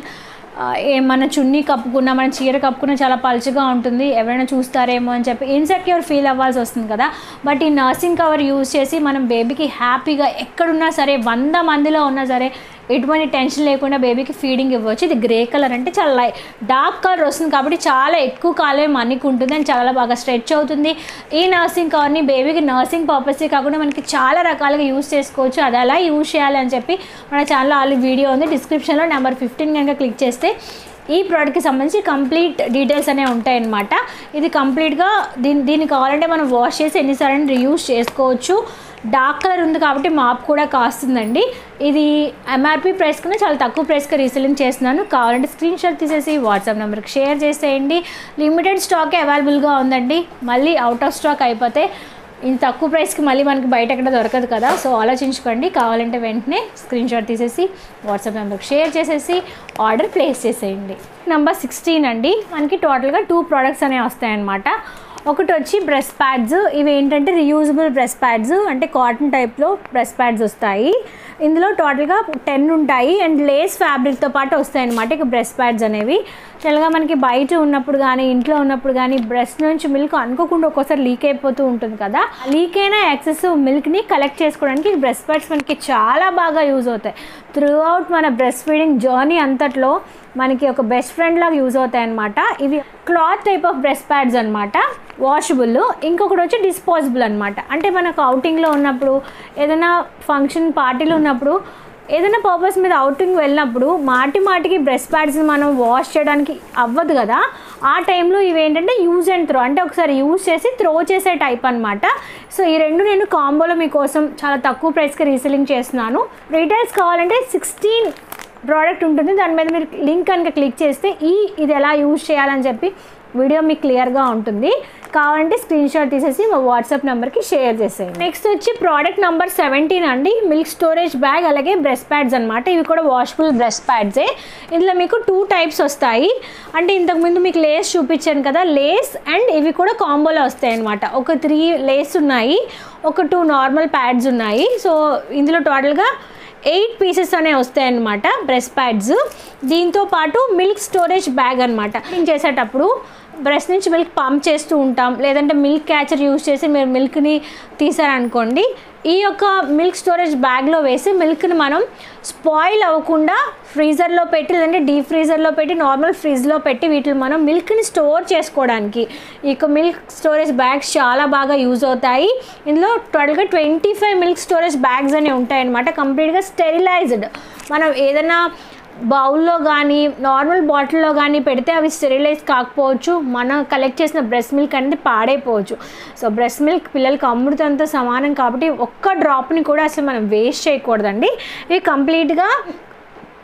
మన చున్నీ కప్పుకున్నా మన చీర కప్పుకున్నా చాలా పలుచగా ఉంటుంది ఎవరైనా చూస్తారేమో అని చెప్పి ఇన్సెక్యూర్ ఫీల్ అవ్వాల్సి వస్తుంది కదా బట్ ఈ నర్సింగ్ కవర్ యూజ్ చేసి మనం బేబీకి హ్యాపీగా ఎక్కడున్నా సరే వంద మందిలో ఉన్నా సరే ఎటువంటి టెన్షన్ లేకుండా బేబీకి ఫీడింగ్ ఇవ్వచ్చు ఇది గ్రే కలర్ అంటే చాలా లై డార్క్ కలర్ వస్తుంది కాబట్టి చాలా ఎక్కువ కాలమే మనకి ఉంటుంది అండ్ చాలా బాగా స్ట్రెచ్ అవుతుంది ఈ నర్సింగ్ కవర్ని బేబీకి నర్సింగ్ పర్పసే కాకుండా మనకి చాలా రకాలుగా యూస్ చేసుకోవచ్చు అది ఎలా యూజ్ చేయాలి అని చెప్పి మన ఛానల్లో ఆల్రెడీ వీడియో ఉంది డిస్క్రిప్షన్లో నెంబర్ ఫిఫ్టీన్ కనుక క్లిక్ చేస్తే ఈ ప్రోడక్ట్కి సంబంధించి కంప్లీట్ డీటెయిల్స్ అనేవి ఉంటాయన్నమాట ఇది కంప్లీట్గా దీని దీన్ని కావాలంటే మనం వాష్ చేసి ఎన్నిసార్లు రీయూస్ చేసుకోవచ్చు డార్క్ కలర్ ఉంది కాబట్టి మాప్ కూడా కాస్తుందండి ఇది ఎంఆర్పి ప్రైస్ కన్నా చాలా తక్కువ ప్రైస్కి రీసెలింగ్ చేస్తున్నాను కావాలంటే స్క్రీన్ షాట్ తీసేసి వాట్సాప్ నెంబర్కి షేర్ చేసేయండి లిమిటెడ్ స్టాకే అవైలబుల్గా ఉందండి మళ్ళీ అవుట్ ఆఫ్ స్టాక్ అయిపోతే ఇంత తక్కువ ప్రైస్కి మళ్ళీ మనకి బయట ఎక్కడ దొరకదు కదా సో ఆలోచించుకోండి కావాలంటే వెంటనే స్క్రీన్ షాట్ తీసేసి వాట్సాప్ నెంబర్కి షేర్ చేసేసి ఆర్డర్ ప్లేస్ చేసేయండి నెంబర్ సిక్స్టీన్ అండి మనకి టోటల్గా టూ ప్రోడక్ట్స్ అనేవి వస్తాయన్నమాట ఒకటి వచ్చి బ్రెస్ట్ ప్యాడ్స్ ఇవి ఏంటంటే రియూజబుల్ బ్రెస్ట్ ప్యాడ్స్ అంటే కాటన్ టైప్లో బ్రెస్ట్ ప్యాడ్స్ వస్తాయి ఇందులో టోటల్గా టెన్ ఉంటాయి అండ్ లేస్ ఫ్యాబ్రిక్తో పాటు వస్తాయి అనమాట ఇక బ్రెస్ట్ ప్యాడ్స్ అనేవి జనరల్గా మనకి బయట ఉన్నప్పుడు కానీ ఇంట్లో ఉన్నప్పుడు కానీ బ్రెస్ట్ నుంచి మిల్క్ అనుకోకుండా ఒక్కోసారి లీక్ అయిపోతూ ఉంటుంది కదా లీక్ అయిన ఎక్సెస్ మిల్క్ని కలెక్ట్ చేసుకోవడానికి బ్రెస్ట్ ప్యాడ్స్ మనకి చాలా బాగా యూజ్ అవుతాయి త్రూ అవుట్ మన బ్రెస్ట్ ఫీడింగ్ జర్నీ అంతట్లో మనకి ఒక బెస్ట్ ఫ్రెండ్ లాగా యూజ్ అవుతాయి అనమాట ఇవి cloth type of breast pads అనమాట వాషబుల్ ఇంకొకటి వచ్చి డిస్పోజబుల్ అనమాట అంటే మనకు అవుటింగ్లో ఉన్నప్పుడు ఏదైనా ఫంక్షన్ పార్టీలో ఉన్నప్పుడు ఏదైనా పర్పస్ మీద అవుటింగ్ వెళ్ళినప్పుడు మాటి మాటికి బ్రెస్ట్ ప్యాడ్స్ మనం వాష్ చేయడానికి అవ్వదు కదా ఆ టైంలో ఇవి ఏంటంటే యూజ్ అండ్ త్రో అంటే ఒకసారి యూజ్ చేసి త్రో చేసే టైప్ అనమాట సో ఈ రెండు నేను కాంబోలో మీకోసం చాలా తక్కువ ప్రైస్కి రీసెలింగ్ చేస్తున్నాను రీటైల్స్ కావాలంటే సిక్స్టీన్ ప్రోడక్ట్ ఉంటుంది దాని మీద మీరు లింక్ కనుక క్లిక్ చేస్తే ఈ ఇది ఎలా యూజ్ చేయాలని చెప్పి వీడియో మీకు క్లియర్గా ఉంటుంది కావాలంటే స్క్రీన్ షాట్ తీసేసి మా వాట్సాప్ నెంబర్కి షేర్ చేసేయండి నెక్స్ట్ వచ్చి ప్రోడక్ట్ నెంబర్ సెవెంటీన్ అండి మిల్క్ స్టోరేజ్ బ్యాగ్ అలాగే బ్రెస్ట్ ప్యాడ్స్ అనమాట ఇవి కూడా వాషబుల్ బ్రెస్ట్ ప్యాడ్సే ఇందులో మీకు టూ టైప్స్ వస్తాయి అంటే ఇంతకుముందు మీకు లేస్ చూపించాను కదా లేస్ అండ్ ఇవి కూడా కాంబోలో వస్తాయి అనమాట ఒక త్రీ లేస్ ఉన్నాయి ఒక టూ నార్మల్ ప్యాడ్స్ ఉన్నాయి సో ఇందులో టోటల్గా ఎయిట్ పీసెస్ అనేవి వస్తాయి అనమాట బ్రెస్ట్ ప్యాడ్స్ దీంతో పాటు మిల్క్ స్టోరేజ్ బ్యాగ్ అనమాట చేసేటప్పుడు బ్రెస్ట్ నుంచి మిల్క్ పంప్ చేస్తూ ఉంటాం లేదంటే మిల్క్ క్యాచర్ యూజ్ చేసి మీరు మిల్క్ని తీసారనుకోండి ఈ యొక్క మిల్క్ స్టోరేజ్ బ్యాగ్లో వేసి మిల్క్ని మనం స్పాయిల్ అవ్వకుండా ఫ్రీజర్లో పెట్టి లేదంటే డీప్ ఫ్రీజర్లో పెట్టి నార్మల్ ఫ్రిడ్జ్లో పెట్టి వీటిని మనం మిల్క్ని స్టోర్ చేసుకోవడానికి ఈ యొక్క మిల్క్ స్టోరేజ్ బ్యాగ్స్ చాలా బాగా యూజ్ అవుతాయి ఇందులో టోటల్గా twenty five milk storage bags అనేవి ఉంటాయన్నమాట కంప్లీట్గా స్టెరిలైజ్డ్ మనం ఏదైనా బౌల్లో కానీ నార్మల్ బాటిల్లో కానీ పెడితే అవి స్టెరిలైజ్ కాకపోవచ్చు మనం కలెక్ట్ చేసిన బ్రెస్ట్ మిల్క్ అనేది పాడైపోవచ్చు సో బ్రెస్ట్ మిల్క్ పిల్లలకి అమృతంతో సమానం కాబట్టి ఒక్క డ్రాప్ని కూడా అసలు మనం వేస్ట్ చేయకూడదండి ఇవి కంప్లీట్గా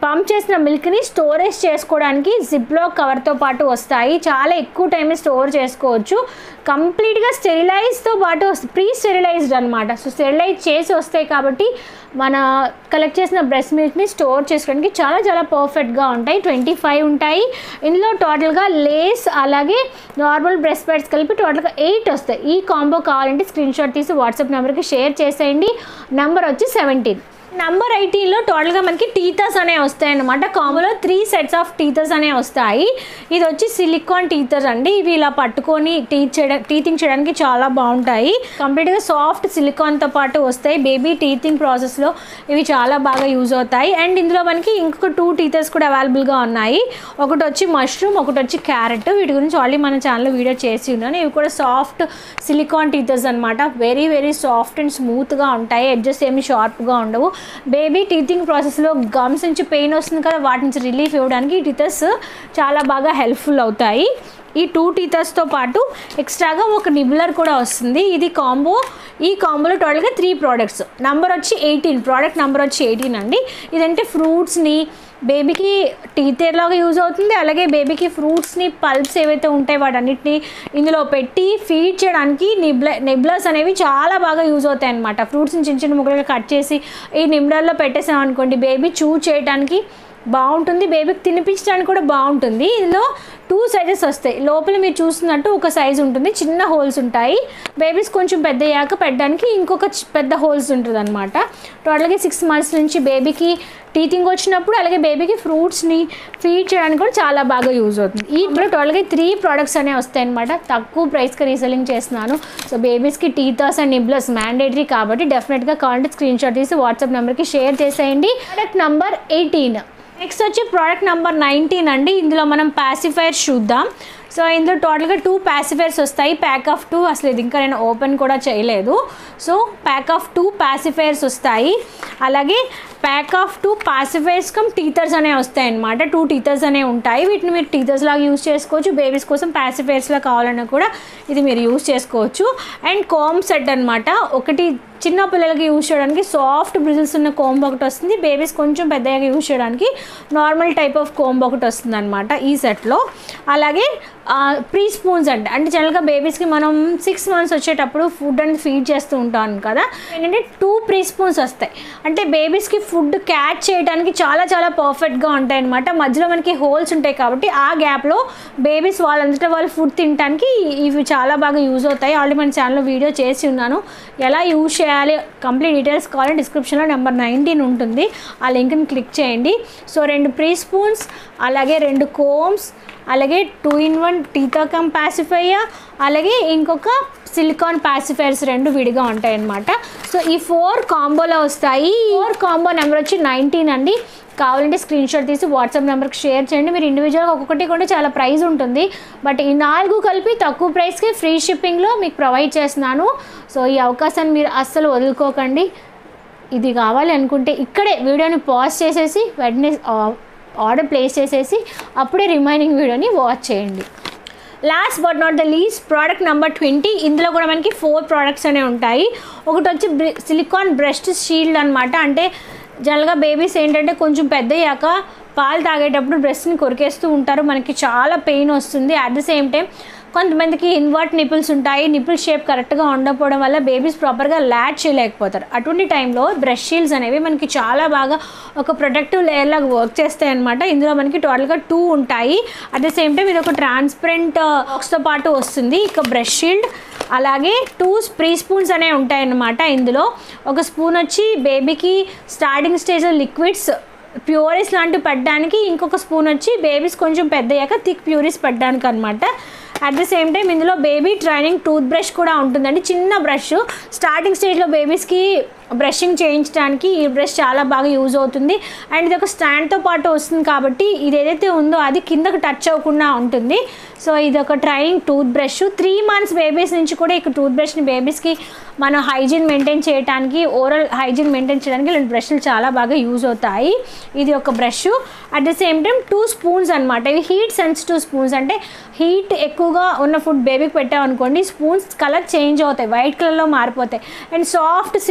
పంప్ చేసిన మిల్క్ని స్టోరేజ్ చేసుకోవడానికి జిప్లో కవర్తో పాటు వస్తాయి చాలా ఎక్కువ టైం స్టోర్ చేసుకోవచ్చు కంప్లీట్గా స్టెరిలైజ్తో పాటు ప్రీ స్టెరిలైజ్డ్ అనమాట సో స్టెరిలైజ్ చేసి వస్తాయి కాబట్టి మన కలెక్ట్ చేసిన బ్రెస్ట్ మిల్క్ని స్టోర్ చేసుకోవడానికి చాలా చాలా పర్ఫెక్ట్గా ఉంటాయి ట్వంటీ ఫైవ్ ఉంటాయి ఇందులో టోటల్గా లేస్ అలాగే నార్మల్ బ్రెస్ట్ ప్యాడ్స్ కలిపి టోటల్గా ఎయిట్ వస్తాయి ఈ కాంబో కావాలంటే స్క్రీన్ షాట్ తీసి వాట్సాప్ నెంబర్కి షేర్ చేసేయండి నెంబర్ వచ్చి సెవెంటీన్ నంబర్ ఎయిటీన్లో టోటల్గా మనకి టీతర్స్ అనేవి వస్తాయి అనమాట కాంబోలో త్రీ సెట్స్ ఆఫ్ టీతర్స్ అనేవి వస్తాయి ఇది వచ్చి సిలికాన్ టీతర్స్ అండి ఇవి ఇలా పట్టుకొని టీత్ చేయడం టీతింగ్ చేయడానికి చాలా బాగుంటాయి కంప్లీట్గా సాఫ్ట్ సిలికాన్తో పాటు వస్తాయి బేబీ టీతింగ్ ప్రాసెస్లో ఇవి చాలా బాగా యూజ్ అవుతాయి అండ్ ఇందులో మనకి ఇంకొక టూ టీతర్స్ కూడా అవైలబుల్గా ఉన్నాయి ఒకటి వచ్చి మష్రూమ్ ఒకటి వచ్చి క్యారెట్ వీటి గురించి ఆల్రెడీ మన ఛానల్లో వీడియో చేసి ఉన్నాను ఇవి కూడా సాఫ్ట్ సిలికాన్ టీతర్స్ అనమాట వెరీ వెరీ సాఫ్ట్ అండ్ స్మూత్గా ఉంటాయి ఎడ్జెస్ ఏమి షార్ప్గా ఉండవు బేబీ టీతింగ్ ప్రాసెస్లో గమ్స్ నుంచి పెయిన్ వస్తుంది కదా వాటి నుంచి రిలీఫ్ ఇవ్వడానికి ఈ టీతర్స్ చాలా బాగా హెల్ప్ఫుల్ అవుతాయి ఈ టూ టీతర్స్తో పాటు ఎక్స్ట్రాగా ఒక నిబులర్ కూడా వస్తుంది ఇది కాంబో ఈ కాంబోలో టోటల్గా త్రీ ప్రోడక్ట్స్ నంబర్ వచ్చి ఎయిటీన్ ప్రోడక్ట్ నెంబర్ వచ్చి ఎయిటీన్ అండి ఇదంటే ఫ్రూట్స్ని బేబీకి టీతేర్ లాగా యూజ్ అవుతుంది అలాగే బేబీకి ఫ్రూట్స్ని పల్ప్స్ ఏవైతే ఉంటాయో వాటన్నిటిని ఇందులో పెట్టి ఫీడ్ చేయడానికి నిబ్ల నిబ్లర్స్ అనేవి చాలా బాగా యూజ్ అవుతాయి అనమాట ఫ్రూట్స్ని చిన్న చిన్న ముక్కలుగా కట్ చేసి ఈ నిమ్లర్లో పెట్టేసాం అనుకోండి బేబీ చూ చేయడానికి బాగుంటుంది బేబీకి తినిపించడానికి కూడా బాగుంటుంది ఇందులో టూ సైజెస్ వస్తాయి లోపల మీరు చూస్తున్నట్టు ఒక సైజ్ ఉంటుంది చిన్న హోల్స్ ఉంటాయి బేబీస్ కొంచెం పెద్ద అయ్యాక పెట్టడానికి ఇంకొక చి- పెద్ద హోల్స్ ఉంటుంది అనమాట టోటల్గా సిక్స్ మంత్స్ నుంచి బేబీకి టీతింగ్ వచ్చినప్పుడు అలాగే బేబీకి ఫ్రూట్స్ని ఫీడ్ చేయడానికి కూడా చాలా బాగా యూజ్ అవుతుంది ఈ ఇప్పుడు టోటల్గా త్రీ ప్రోడక్ట్స్ అనేవి వస్తాయి అనమాట తక్కువ ప్రైస్కి రీసెలింగ్ చేస్తున్నాను సో బేబీస్కి టీథర్స్ అండ్ నిబ్లస్ మ్యాండేటరీ కాబట్టి డెఫినెట్గా కావాలంటే స్క్రీన్ షాట్ తీసి వాట్సాప్ నెంబర్కి షేర్ చేసేయండి ప్రోడక్ట్ నెంబర్ ఎయిటీన్ నెక్స్ట్ వచ్చి ప్రోడక్ట్ నెంబర్ నైన్టీన్ అండి ఇందులో మనం పాసిఫైర్స్ చూద్దాం సో ఇందులో టోటల్గా టూ పాసిఫైర్స్ వస్తాయి ప్యాక్ ఆఫ్ టూ అసలు ఇది ఇంకా నేను ఓపెన్ కూడా చేయలేదు so pack of two pacifiers వస్తాయి అలాగే pack of two pacifiers cum teethers అనేవి వస్తాయి అనమాట టూ టీథర్స్ అనేవి ఉంటాయి వీటిని మీరు టీథర్స్ లాగా యూస్ చేసుకోవచ్చు బేబీస్ కోసం పాసిఫైర్స్లా కావాలన్నా కూడా ఇది మీరు యూస్ చేసుకోవచ్చు అండ్ కోమ్ సెట్ అనమాట ఒకటి చిన్న పిల్లలకి యూజ్ చేయడానికి సాఫ్ట్ బ్రిజిల్స్ ఉన్న కోంబ్ ఒకటి వస్తుంది బేబీస్ కొంచెం పెద్దగా యూజ్ చేయడానికి నార్మల్ టైప్ ఆఫ్ కోంబ్ ఒకటి వస్తుంది అనమాట ఈ సెట్లో అలాగే ప్రీ స్పూన్స్ అంటే అంటే జనరల్గా బేబీస్కి మనం సిక్స్ మంత్స్ వచ్చేటప్పుడు ఫుడ్ అనేది ఫీడ్ చేస్తూ ఉంటాం కదా ఏంటంటే టూ ప్రీ స్పూన్స్ వస్తాయి అంటే బేబీస్కి ఫుడ్ క్యాచ్ చేయడానికి చాలా చాలా పర్ఫెక్ట్గా ఉంటాయి అనమాట మధ్యలో మనకి హోల్స్ ఉంటాయి కాబట్టి ఆ గ్యాప్లో బేబీస్ వాళ్ళంతటా వాళ్ళు ఫుడ్ తినడానికి ఇవి చాలా బాగా యూజ్ అవుతాయి ఆల్రెడీ మన ఛానల్లో వీడియో చేసి ఉన్నాను ఎలా యూజ్ చేయాలి కంప్లీట్ డీటెయిల్స్ కావాలంటే డిస్క్రిప్షన్లో నెంబర్ నైన్టీన్ ఉంటుంది ఆ లింక్ని క్లిక్ చేయండి సో రెండు ప్రీ స్పూన్స్ అలాగే రెండు కోమ్స్ అలాగే two in one teether cum pacifier అలాగే ఇంకొక సిలికాన్ పాసిఫైర్స్ రెండు విడిగా ఉంటాయి అన్నమాట సో ఈ ఫోర్ కాంబోలో వస్తాయి ఫోర్ కాంబో నెంబర్ వచ్చి నైన్టీన్ అండి కావాలంటే స్క్రీన్ షాట్ తీసి వాట్సాప్ నెంబర్కి షేర్ చేయండి మీరు ఇండివిజువల్గా ఒక్కొక్కటి కూడా చాలా ప్రైస్ ఉంటుంది బట్ ఈ నాలుగు కలిపి తక్కువ ప్రైస్కి ఫ్రీ షిప్పింగ్లో మీకు ప్రొవైడ్ చేస్తున్నాను సో ఈ అవకాశాన్ని మీరు అస్సలు వదులుకోకండి ఇది కావాలి అనుకుంటే ఇక్కడే వీడియోని పాజ్ చేసేసి వెంటనే ఆర్డర్ ప్లేస్ చేసేసి అప్పుడే రిమైనింగ్ వీడియోని వాచ్ చేయండి last but not the least product number twenty ఇందులో కూడా మనకి ఫోర్ ప్రోడక్ట్స్ అనేవి ఉంటాయి ఒకటి వచ్చి సిలికాన్ బ్రెస్ట్ షీల్డ్ అనమాట అంటే జనరల్గా బేబీస్ ఏంటంటే కొంచెం పెద్ద అయ్యాక పాలు తాగేటప్పుడు బ్రెస్ట్ని కొరికేస్తూ ఉంటారు మనకి చాలా పెయిన్ వస్తుంది అట్ ద సేమ్ టైం కొంతమందికి ఇన్వర్ట్ నిపుల్స్ ఉంటాయి నిపుల్ షేప్ కరెక్ట్గా ఉండకపోవడం వల్ల బేబీస్ ప్రాపర్గా ల్యాచ్ చేయలేకపోతారు అటువంటి టైంలో బ్రష్ షీల్డ్స్ అనేవి మనకి చాలా బాగా ఒక ప్రొటెక్టివ్ లేయర్ లాగా వర్క్ చేస్తాయి అనమాట ఇందులో మనకి టోటల్గా టూ ఉంటాయి అట్ ద సేమ్ టైం ఇది ఒక ట్రాన్స్పరెంట్ బాక్స్తో పాటు వస్తుంది ఇక బ్రష్ షీల్డ్ అలాగే టూ స్ప్రీ స్పూన్స్ అనేవి ఉంటాయి అన్నమాట ఇందులో ఒక స్పూన్ వచ్చి బేబీకి స్టార్టింగ్ స్టేజ్లో లిక్విడ్స్ ప్యూరిస్ లాంటివి పెట్టడానికి ఇంకొక స్పూన్ వచ్చి బేబీస్ కొంచెం పెద్ద అయ్యాక థిక్ ప్యూరిస్ పెట్టడానికి అనమాట అట్ ద సేమ్ టైం ఇందులో బేబీ ట్రైనింగ్ టూత్ బ్రష్ కూడా ఉంటుందండి చిన్న బ్రష్ స్టార్టింగ్ స్టేజ్లో బేబీస్కి బ్రషింగ్ చేయించడానికి ఈ బ్రష్ చాలా బాగా యూజ్ అవుతుంది అండ్ ఇది ఒక స్టాండ్తో పాటు వస్తుంది కాబట్టి ఇది ఏదైతే ఉందో అది కిందకు టచ్ అవ్వకుండా ఉంటుంది సో ఇది ఒక training toothbrush three months babies నుంచి కూడా ఇక టూత్ బ్రష్ని బేబీస్కి మనం హైజీన్ మెయింటైన్ చేయడానికి ఓరల్ హైజీన్ మెయింటైన్ చేయడానికి ఇలాంటి బ్రష్లు చాలా బాగా యూజ్ అవుతాయి ఇది ఒక brush at the same time two spoons అనమాట ఇవి హీట్ సెన్సిటివ్ స్పూన్స్ అంటే హీట్ ఎక్కువగా ఉన్న ఫుడ్ బేబీకి పెట్టామనుకోండి స్పూన్స్ కలర్ చేంజ్ అవుతాయి వైట్ కలర్లో మారిపోతాయి అండ్ సాఫ్ట్ సిలికాన్ స్పూన్స్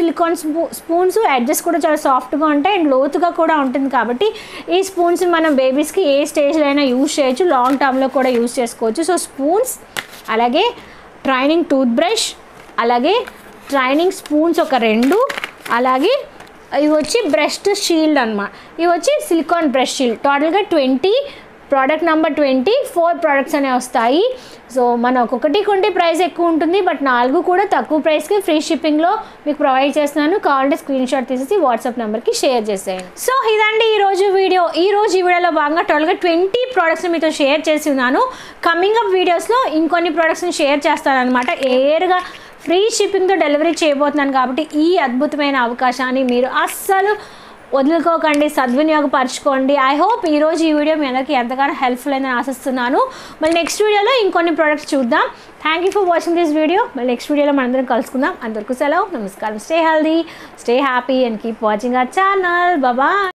స్పూ స్పూన్స్ ఎడ్జెస్ కూడా చాలా సాఫ్ట్గా ఉంటాయి అండ్ లోతుగా కూడా ఉంటుంది కాబట్టి ఈ స్పూన్స్ మనం బేబీస్కి ఏ స్టేజ్లో అయినా యూజ్ చేయొచ్చు లాంగ్ టర్మ్లో కూడా యూజ్ చేసుకోవచ్చు సో స్పూన్స్ అలాగే ట్రైనింగ్ టూత్ బ్రష్ అలాగే ట్రైనింగ్ స్పూన్స్ ఒక రెండు అలాగే ఇవి వచ్చి బ్రష్ షీల్డ్ అనమాట ఇవి వచ్చి సిలికాన్ బ్రష్ షీల్డ్ టోటల్గా twenty product number twenty four products అనేవి వస్తాయి సో మన ఒక్కొక్కటి కొంటే ప్రైస్ ఎక్కువ ఉంటుంది బట్ నాలుగు కూడా తక్కువ ప్రైస్కి ఫ్రీ షిప్పింగ్లో మీకు ప్రొవైడ్ చేస్తున్నాను కావాలంటే స్క్రీన్ షాట్ తీసేసి వాట్సాప్ నెంబర్కి షేర్ చేసేయండి సో ఇదండి ఈరోజు వీడియో ఈ రోజు ఈ వీడియోలో భాగంగా టోటల్గా ట్వంటీ ప్రోడక్ట్స్ని మీతో షేర్ చేసి ఉన్నాను కమింగ్ అప్ వీడియోస్లో ఇంకొన్ని ప్రోడక్ట్స్ని షేర్ చేస్తాను అనమాట ఏర్గా ఫ్రీ షిప్పింగ్తో డెలివరీ చేయబోతున్నాను కాబట్టి ఈ అద్భుతమైన అవకాశాన్ని మీరు అస్సలు వదులుకోకండి సద్వినియోగపరచుకోండి ఐ హోప్ ఈరోజు ఈ వీడియో మీ అందరికీ ఎంతగానో హెల్ప్ఫుల్ అయిందని ఆశిస్తున్నాను మళ్ళీ నెక్స్ట్ వీడియోలో ఇంకొన్ని ప్రోడక్ట్స్ చూద్దాం thank you for watching this video మళ్ళీ నెక్స్ట్ వీడియోలో మనందరం కలుసుకుందాం అందరికీ సెలవు నమస్కారం stay healthy stay happy and keep watching our channel Baba